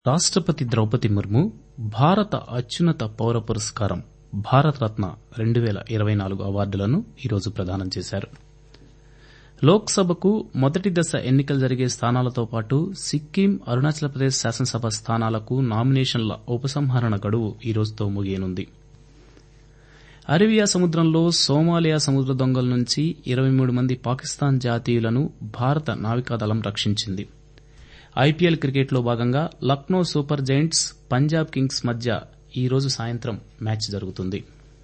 రాష్టపతి ద్రౌపది ముర్ము భారత అత్యున్నత పౌర పురస్కారం భారతరత్న రెండు పేల ఇరవై నాలుగు అవార్డులను ఈరోజు ప్రదానం చేశారు లోక్ సభకు మొదటి దశ ఎన్నికలు జరిగే స్థానాలతో పాటు సిక్కిం అరుణాచల్ ప్రదేశ్ శాసనసభ స్థానాలకు నామినేషన్ల ఉపసంహరణ గడువు ఈ రోజుతో ముగియనుంది అరేబియా సముద్రంలో సోమాలియా సముద్ర దొంగల నుంచి ఇరవై మూడు మంది పాకిస్తాన్ జాతీయులను భారత నావికాదళం రక్షించింది ఐపీఎల్ క్రికెట్లో భాగంగా Lucknow Super Giants Punjab Kings మధ్య ఈ రోజు సాయంత్రం మ్యాచ్ జరుగుతుంది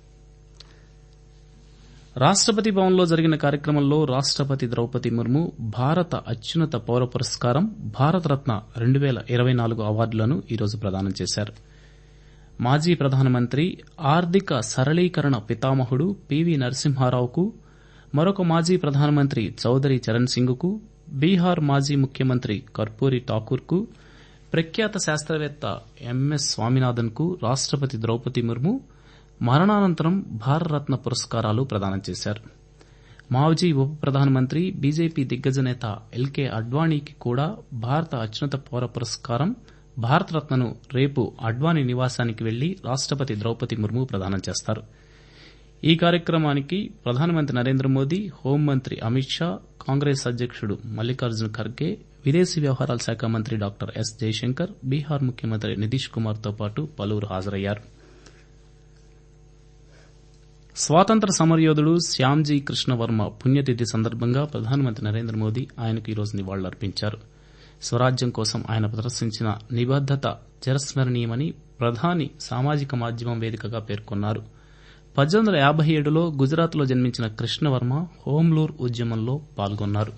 రాష్టపతి భవన్లో జరిగిన కార్యక్రమంలో రాష్టపతి ద్రౌపది ముర్ము భారత అత్యున్నత పౌర పురస్కారం భారతరత్న రెండు పేల ఇరవై నాలుగు అవార్డులను ఈరోజు ప్రదానం చేశారు మాజీ ప్రధానమంత్రి ఆర్థిక సరళీకరణ పితామహుడు పివి నరసింహారావుకు మరొక మాజీ ప్రధానమంత్రి చౌదరి చరణ్ సింగ్కు బీహార్ మాజీ ముఖ్యమంత్రి కర్పూరి ఠాకూర్కు ప్రఖ్యాత శాస్త్రవేత్త ఎంఎస్ స్వామినాథన్కు రాష్టపతి ద్రౌపది ముర్ము మరణానంతరం భారతరత్న పురస్కారాలు ప్రదానం చేశారు మాజీ ఉప ప్రధానమంత్రి బీజేపీ దిగ్గజ నేత ఎల్కే అడ్వాణీకి కూడా భారత అత్యున్నత పౌర పురస్కారం భారతరత్నను రేపు అడ్వాణీ నివాసానికి వెళ్లి రాష్టపతి ద్రౌపది ముర్ము ప్రదానం చేస్తారు ఈ కార్యక్రమానికి ప్రధానమంత్రి నరేంద్ర మోదీ హోంమంత్రి అమిత్ షా కాంగ్రెస్ అధ్యకుడు మల్లికార్జున ఖర్గే విదేశీ వ్యవహారాల శాఖ మంత్రి డాక్టర్ ఎస్ జైశంకర్ బీహార్ ముఖ్యమంత్రి నితీష్ కుమార్ తో పాటు పలువురు హాజరయ్యారు స్వాతంత్ర సమరయోధుడు శ్యామ్జీ కృష్ణవర్మ పుణ్యతిథి సందర్భంగా ప్రధానమంత్రి నరేంద్ర మోదీ ఆయనకు ఈరోజు నివాళులర్పించారు స్వరాజ్యం కోసం ఆయన ప్రదర్శించిన నిబద్దత చిరస్మరణీయమని ప్రధాని సామాజిక మాధ్యమం వేదికగా పేర్కొన్నారు పద్దెనిమిది వందల యాబై ఏడులో గుజరాత్లో జన్మించిన కృష్ణవర్మ హోంలూర్ ఉద్యమంలో పాల్గొన్నారు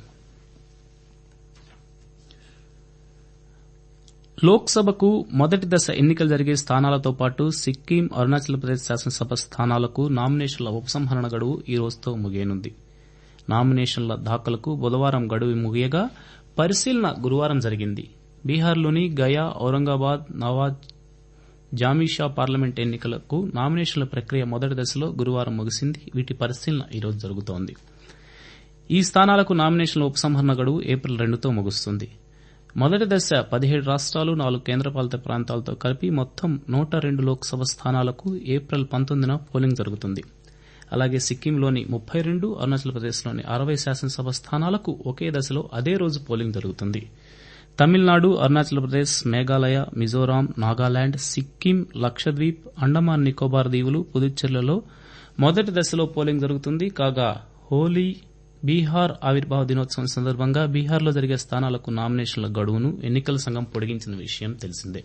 లోక్సభకు మొదటి దశ ఎన్నికలు జరిగే స్థానాలతో పాటు సిక్కిం అరుణాచల్ ప్రదేశ్ శాసనసభ స్థానాలకు నామినేషన్ల ఉపసంహరణ గడువు ఈ రోజుతో ముగియనుంది నామినేషన్ల దాఖలకు బుధవారం గడువు ముగియగా పరిశీలన గురువారం జరిగింది బీహార్లోని గయా ఔరంగాబాద్ నవాజ్ జామీషా పార్లమెంట్ ఎన్నికలకు నామినేషన్ల ప్రక్రియ మొదటి దశలో గురువారం ముగిసింది వీటి పరిశీలన ఈరోజు జరుగుతోంది ఈ స్థానాలకు నామినేషన్ల ఉపసంహరణ గడువు ఏప్రిల్ రెండుతో ముగుస్తుంది మొదటి దశ పదిహేడు రాష్ట్రాలు నాలుగు కేంద్రపాలిత ప్రాంతాలతో కలిపి మొత్తం నూట రెండు లోక్సభ స్థానాలకు ఏప్రిల్ పంతొమ్మిదిన పోలింగ్ జరుగుతుంది అలాగే సిక్కింలోని ముప్పై రెండు అరుణాచల్ ప్రదేశ్లోని అరవై శాసనసభ స్థానాలకు ఒకే దశలో అదే రోజు పోలింగ్ జరుగుతుంది తమిళనాడు అరుణాచల్ ప్రదేశ్ మేఘాలయ మిజోరాం నాగాలాండ్ సిక్కిం లక్షద్వీప్ అండమాన్ నికోబార్ దీవులు పుదుచ్చేరిలలో మొదటి దశలో పోలింగ్ జరుగుతుంది కాగా హోలీ బీహార్ ఆవిర్భావ దినోత్సవం సందర్భంగా బీహార్లో జరిగే స్థానాలకు నామినేషన్ల గడువును ఎన్నికల సంఘం పొడిగించిన విషయం తెలిసిందే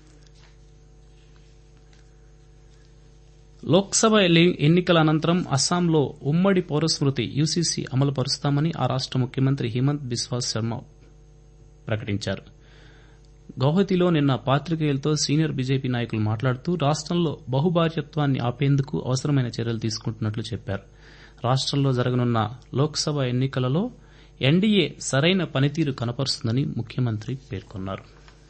లోక్సభ ఎన్నికల అనంతరం అస్సాంలో ఉమ్మడి పౌరస్మృతి యూసీసీ అమలు పరుస్తామని ఆ రాష్ట ముఖ్యమంత్రి హిమంత్ బిస్వాస్ శర్మ ప్రకటించారు గౌహతిలో నిన్న పాత్రికేయులతో సీనియర్ బీజేపీ నాయకులు మాట్లాడుతూ రాష్టంలో బహుభార్యత్వాన్ని ఆపేందుకు అవసరమైన చర్యలు తీసుకుంటున్నట్లు చెప్పారు రాష్టంలో జరగనున్న లోక్సభ ఎన్నికలలో ఎన్డీఏ సరైన పనితీరు కనపరుస్తుందని ముఖ్యమంత్రి పేర్కొన్నారు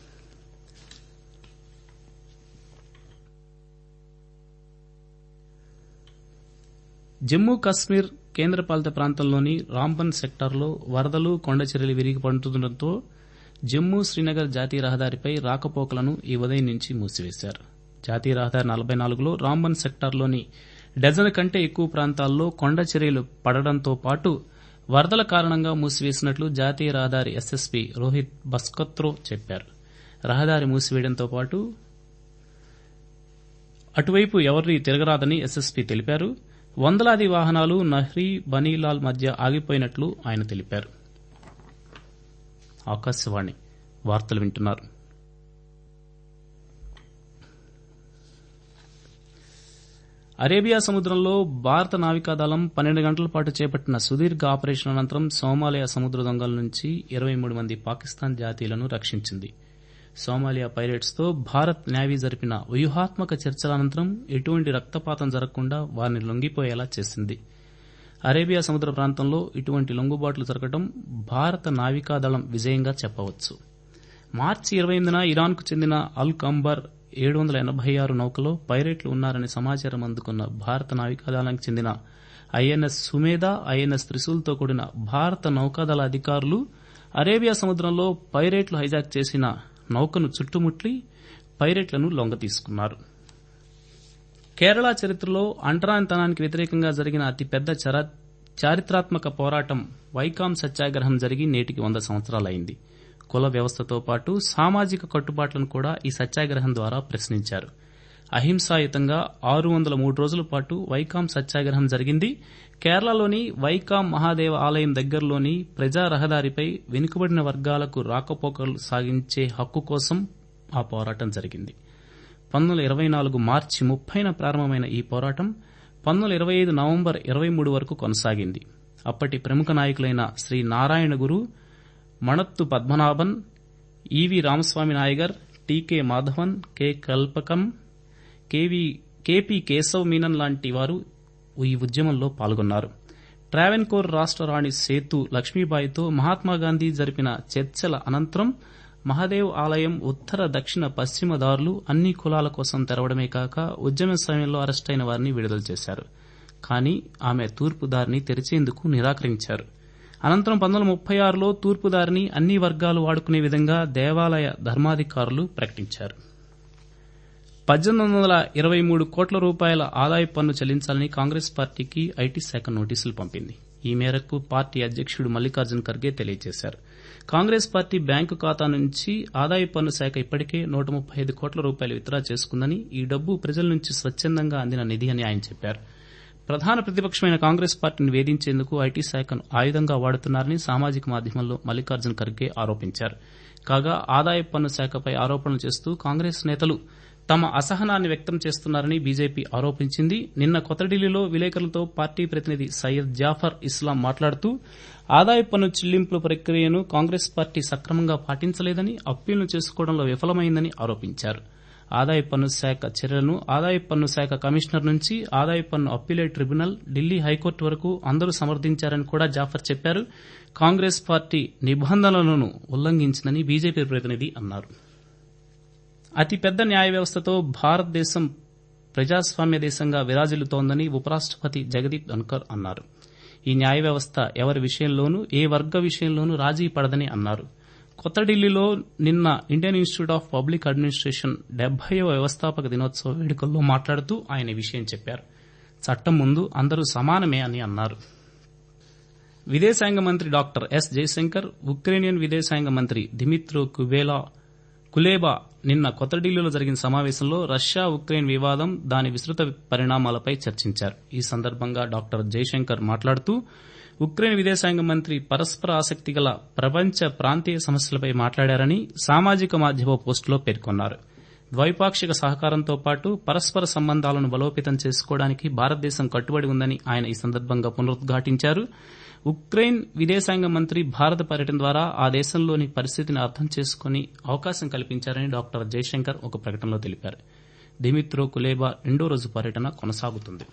జమ్మూ కశ్మీర్ కేంద్రపాలిత ప్రాంతంలోని రాంబన్ సెక్టార్లో వరదలు కొండచర్యలు విరిగి పడుతుండటంతో జమ్మూ శ్రీనగర్ జాతీయ రహదారిపై రాకపోకలను ఈ ఉదయం నుంచి మూసివేశారు జాతీయ రహదారి నలభై నాలుగులో రాంబన్ సెక్టార్లోని డజన్ కంటే ఎక్కువ ప్రాంతాల్లో కొండ చర్యలు పడడంతో పాటు వరదల కారణంగా మూసివేసినట్లు జాతీయ రహదారి ఎస్ఎస్పీ రోహిత్ బస్కత్రో చెప్పారు రహదారి మూసివేయడంతో పాటు అటువైపు ఎవరిని తిరగరాదని ఎస్ఎస్పీ తెలిపారు వందలాది వాహనాలు నహ్రీ బనీలాల్ మధ్య ఆగిపోయినట్లు ఆయన తెలిపారు ఆకాశవాణి వార్తలు వింటున్నారు అరేబియా సముద్రంలో భారత నావికాదళం పన్నెండు గంటల పాటు చేపట్టిన సుదీర్ఘ ఆపరేషన్ అనంతరం సోమాలియా సముద్ర దొంగల నుంచి ఇరవై మూడు మంది పాకిస్తాన్ జాతీయులను రక్షించింది సోమాలియా పైరేట్స్ తో భారత్ నేవీ జరిపిన వ్యూహాత్మక చర్చల అనంతరం ఎటువంటి రక్తపాతం జరగకుండా వారిని లొంగిపోయేలా చేసింది అరేబియా సముద్ర ప్రాంతంలో ఇటువంటి లొంగుబాట్లు జరగడం భారత నావికాదళం విజయంగా చెప్పవచ్చు మార్చి ఇరవై ఎనిమిదిన ఇరాన్కు చెందిన అల్ కంబర్ ఏడు వందల ఎనబై ఆరు నౌకలో పైరేట్లు ఉన్నారని సమాచారం అందుకున్న భారత నావికాదళానికి చెందిన ఐఎన్ఎస్ సుమేధ ఐఎన్ఎస్ త్రిశూల్తో కూడిన భారత నౌకాదళ అధికారులు అరేబియా సముద్రంలో పైరేట్లు హైజాక్ చేసిన నౌకను చుట్టుముట్టి పైరెట్లను లొంగతీసుకున్నారు కేరళ చరిత్రలో అంటరానితనానికి వ్యతిరేకంగా జరిగిన అతిపెద్ద చర- చారిత్రాత్మక పోరాటం వైకాం సత్యాగ్రహం జరిగి నేటికి వంద సంవత్సరాలైంది కుల వ్యవస్థతో పాటు సామాజిక కట్టుబాట్లను కూడా ఈ సత్యాగ్రహం ద్వారా ప్రశ్నించారు అహింసాయుతంగా ఆరు వందల మూడు రోజుల పాటు వైకాం సత్యాగ్రహం జరిగింది కేరళలోని వైకాం మహాదేవ ఆలయం దగ్గరలోని ప్రజా రహదారిపై వెనుకబడిన వర్గాలకు రాకపోకలు సాగించే హక్కు కోసం ఆ పోరాటం జరిగింది పంతొమ్మిది వందల ఇరవై నాలుగు మార్చి ముప్పైన ప్రారంభమైన ఈ పోరాటం పంతొమ్మిది వందల ఇరవై ఐదు నవంబర్ ఇరవై మూడు వరకు కొనసాగింది అప్పటి ప్రముఖ నాయకులైన Shri Narayana Guru Mannathu Padmanabhan E V Ramaswamy Naicker T K Madhavan K Kalpakam K V K P Keshav Menon లాంటి వారు ఈ ఉద్యమంలో పాల్గొన్నారు ట్రావెన్కోర్ రాష్ట్ర రాణి సేతు లక్ష్మీబాయితో మహాత్మాగాంధీ జరిపిన చర్చల అనంతరం మహాదేవ్ ఆలయం ఉత్తర దక్షిణ పశ్చిమ దారులు అన్ని కులాల కోసం తెరవడమే కాక ఉద్యమ సమయంలో అరెస్టైన వారిని విడుదల చేశారు కానీ ఆమె తూర్పు దారిని తెరిచేందుకు నిరాకరించారు అనంతరం పంతొమ్మిది వందల ముప్పై ఆరులో తూర్పు దారిని అన్ని వర్గాలు వాడుకునే విధంగా దేవాలయ ధర్మాధికారులు ప్రకటించారు పద్దెనిమిది వందల ఇరవై మూడు కోట్ల రూపాయల ఆదాయ పన్ను చెల్లించాలని కాంగ్రెస్ పార్టీకి ఐటీ శాఖ నోటీసులు పంపింది ఈ మేరకు పార్టీ అధ్యక్షుడు మల్లికార్జున్ ఖర్గే తెలియజేశారు కాంగ్రెస్ పార్టీ బ్యాంకు ఖాతా నుంచి ఆదాయ పన్ను శాఖ ఇప్పటికే నూట ముప్పై ఐదు కోట్ల రూపాయలు విత్డ్రా చేసుకుందని ఈ డబ్బు ప్రజల నుంచి స్వచ్ఛందంగా అందిన నిధి అని ఆయన చెప్పారు ప్రధాన ప్రతిపక్షమైన కాంగ్రెస్ పార్టీని వేధించేందుకు ఐటీ శాఖను ఆయుధంగా వాడుతున్నారని సామాజిక మాధ్యమంలో మల్లికార్జున్ ఖర్గే ఆరోపించారు కాగా ఆదాయ పన్ను శాఖపై ఆరోపణలు చేస్తూ కాంగ్రెస్ నేతలు తమ అసహనాన్ని వ్యక్తం చేస్తున్నారని బీజేపీ ఆరోపించింది నిన్న కొత్త ఢిల్లీలో విలేకరులతో పార్టీ ప్రతినిధి సయ్యద్ జాఫర్ ఇస్లాం మాట్లాడుతూ ఆదాయ పన్ను చెల్లింపుల ప్రక్రియను కాంగ్రెస్ పార్టీ సక్రమంగా పాటించలేదని అప్పీళ్లు చేసుకోవడంలో విఫలమైందని ఆరోపించారు ఆదాయ పన్ను శాఖ చర్యలను ఆదాయ పన్ను శాఖ కమిషనర్ నుంచి ఆదాయ పన్ను అప్పీలేట్ ట్రిబ్యునల్ ఢిల్లీ హైకోర్టు వరకు అందరూ సమర్థించారని కూడా జాఫర్ చెప్పారు కాంగ్రెస్ పార్టీ నిబంధనలను ఉల్లంఘించిందని బీజేపీ ప్రతినిధి అన్నారు అతిపెద్ద న్యాయ వ్యవస్థతో భారతదేశం ప్రజాస్వామ్య దేశంగా విరాజిల్లుతోందని ఉపరాష్టపతి జగదీప్ ధన్కర్ అన్నారు ఈ న్యాయ వ్యవస్థ ఎవరి విషయంలోనూ ఏ వర్గ విషయంలోనూ రాజీ పడదని అన్నారు కొత్త ఢిల్లీలో నిన్న Indian Institute of Public Administration డెబ్బైవ వ్యవస్థాపక దినోత్సవ వేడుకల్లో మాట్లాడుతూ ఆయన ఈ విషయం చెప్పారు చట్టం ముందు అందరూ సమానమే అని అన్నారు విదేశాంగ మంత్రి డాక్టర్ ఎస్ జయశంకర్ ఉక్రేనియన్ విదేశాంగ మంత్రి దిమిత్రో కుబేలా కులేబా నిన్న కొత్త ఢిల్లీలో జరిగిన సమావేశంలో రష్యా ఉక్రెయిన్ వివాదం దాని విస్తృత పరిణామాలపై చర్చించారు ఈ సందర్భంగా డాక్టర్ జయశంకర్ మాట్లాడుతూ ఉక్రెయిన్ విదేశాంగ మంత్రి పరస్పర ఆసక్తి గల ప్రపంచ ప్రాంతీయ సమస్యలపై మాట్లాడారని సామాజిక మాధ్యమ పోస్టులో పేర్కొన్నారు ద్వైపాక్షిక సహకారంతో పాటు పరస్పర సంబంధాలను బలోపేతం చేసుకోవడానికి భారతదేశం కట్టుబడి ఉందని ఆయన ఈ సందర్భంగా పునరుద్ఘాటించారు ఉక్రెయిన్ విదేశాంగ మంత్రి భారత పర్యటన ద్వారా ఆ దేశంలోని పరిస్థితిని అర్థం చేసుకుని అవకాశం కల్పించారని డాక్టర్ జయశంకర్ ఒక ప్రకటనలో తెలిపారు దిమిత్రో కులేబా రెండో రోజు పర్యటన కొనసాగుతుంది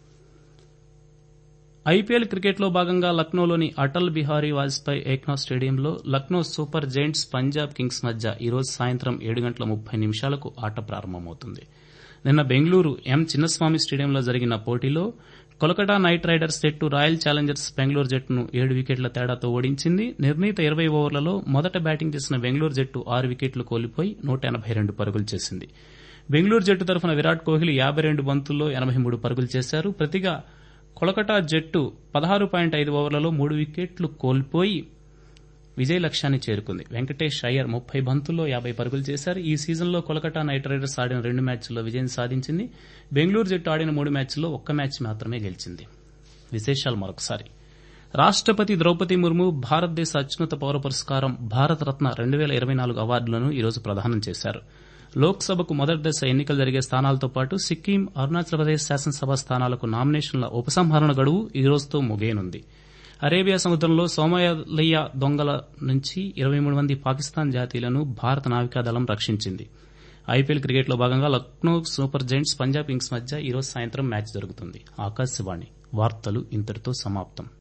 ఐపీఎల్ క్రికెట్లో భాగంగా లక్నోలోని అటల్ బిహారీ వాజ్పేయి ఏక్నా స్టేడియంలో Lucknow Super Giants Punjab Kings మధ్య ఈరోజు సాయంత్రం ఏడు గంటల ముప్పై నిమిషాలకు ఆట ప్రారంభమవుతుంది నిన్న బెంగళూరు ఎం చిన్నస్వామి స్టేడియంలో జరిగిన పోటీలో కోల్కతా నైట్ రైడర్స్ జట్టు రాయల్ ఛాలెంజర్స్ బెంగళూరు జట్టును ఏడు వికెట్ల తేడాతో ఓడించింది నిర్ణీత ఇరవై ఓవర్లలో మొదట బ్యాటింగ్ చేసిన బెంగళూరు జట్టు ఆరు వికెట్లు కోల్పోయి నూట ఎనబై రెండు పరుగులు చేసింది బెంగళూరు జట్టు తరఫున విరాట్ కోహ్లీ యాబై రెండు బంతుల్లో ఎనబై మూడు పరుగులు చేశారు ప్రతిగా కోల్కతా జట్టు పదహారు పాయింట్ ఐదు ఓవర్లలో మూడు వికెట్లు కోల్పోయి విజయ లక్ష్యాన్ని చేరుకుంది వెంకటేష్ అయ్యర్ ముప్పై బంతుల్లో యాబై పరుగులు చేశారు ఈ సీజన్లో కోల్కతా నైట్ రైడర్స్ ఆడిన రెండు మ్యాచ్ల్లో విజయం సాధించింది బెంగళూరు జట్టు ఆడిన మూడు మ్యాచ్ల్లో ఒక్క మ్యాచ్ మాత్రమే గెలిచింది విశేషాలు మరొకసారి రాష్టపతి ద్రౌపది ముర్ము భారతదేశ అత్యున్నత పౌర పురస్కారం భారతరత్న రెండు వేల ఇరవై నాలుగు అవార్డులను ఈరోజు ప్రదానం చేశారు లోక్సభకు మొదటి దశ ఎన్నికలు జరిగే స్థానాలతో పాటు సిక్కిం అరుణాచల్ ప్రదేశ్ శాసనసభ స్థానాలకు నామినేషన్ల ఉపసంహరణ గడువు ఈ రోజుతో ముగియనుంది అరేబియా సముద్రంలో సోమాలియా దొంగల నుంచి ఇరవై మూడు మంది పాకిస్తాన్ జాతీయులను భారత నావికాదళం రక్షించింది ఐపీఎల్ క్రికెట్లో భాగంగా Lucknow Super Giants Punjab Kings మధ్య ఈరోజు సాయంత్రం మ్యాచ్ జరుగుతుంది ఆకాశవాణి వార్తలు ఇంతటితో సమాప్తం